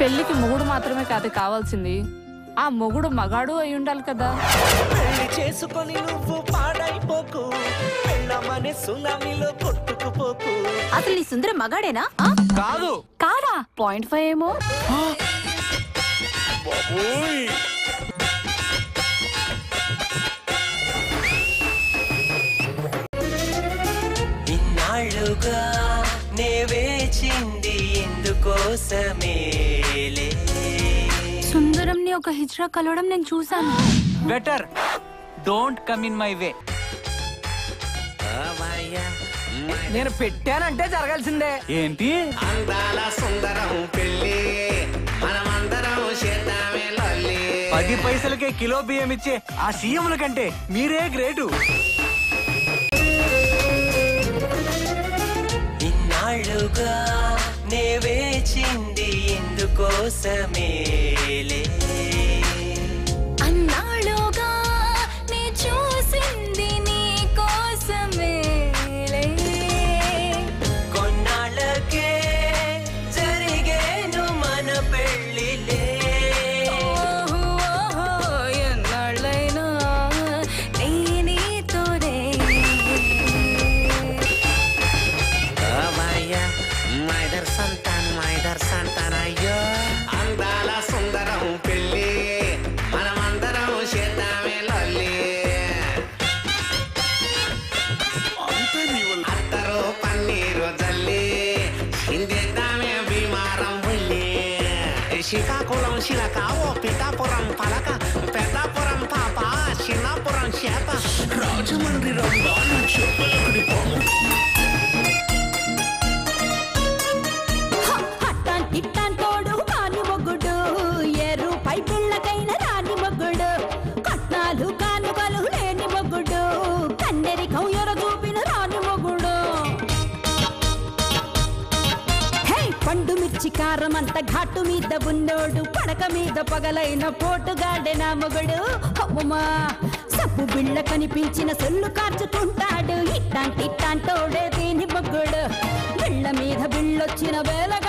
పెళ్లికి మొగుడు మాత్రమే కాదు కావాల్సింది ఆ మొగుడు మగాడు అయి ఉండాలి కదా పెళ్లి చేసుకొని నువ్వు పాడైపోకు పెళ్ళమనే సునామీలో కొట్టుకుపోకు అసలు నీ సుందర మగాడేనా ఆ? కాదు కాదా పాయింట్ ఫైవ్ ఏమో ఇన్నాళ్ళుగా నే వేచింది ఎందుకోసమేలే సుందరంని ఒక హిజ్రా కలవడం నేను చూశాను better don't come in my way నేను పెట్టానంటే జరగాల్సిందే ఏంటి అందాల సుందరం పెళ్ళి మనమందరం చేద్దామే లొల్లి పది పైసలకే కిలో బియ్యం ఇచ్చే ఆ సీఎంల కంటే మీరే గ్రేటు ఇన్నాళ్ళుగా నే వేచింది ఎందుకోసమేలే అన్నాళ్ళుగా నీ చూసింది నీ కోసమేలే కొన్నాళ్ళకే జరిగేను మన పెళ్ళిలే ఓహో, ఓహో, ఎన్నాళ్ళైనా నీ నీతోనే. మైదర్ సంతాన్ మైదర్ సంతాన్ అయ్యో అందాల సుందరం పెళ్ళి మనమందరం చేద్దామే లొల్లి అత్తరు పన్నీరు జల్లి చిందేద్దామే బీమారం ఉల్లి శ్రీకాకుళం శిలక ఓ పిఠాపురం పలక పెద్దాపురం పాప చిన్నాపురం చేప రాజమండ్రి రంగాను చెప్పులకుడి పోము అట్టాన్ ఇట్టాన్ తోడు కాని మొగ్గుడు ఏ రూపాయి పిల్లకైన రాని మొగ్గుడు కట్నాలు కానుకలు లేని మొగ్గుడు కన్నెరికం ఎర చూపిన రాని మొగ్గుడు హే పండు మిర్చి కారం అంత ఘాటు మీద ఉన్నోడు పడక మీద పగలైన పోటుగాడే నా మొగుడు అమ్మమ్మా సబ్బు బిళ్ళ కనిపించిన సొల్లు కార్చుకుంటాడు ఇట్టాంటి ఇట్టాంటోడే దీని మొగ్గుడు బిళ్ళ మీద బిళ్ళొచ్చిన వేల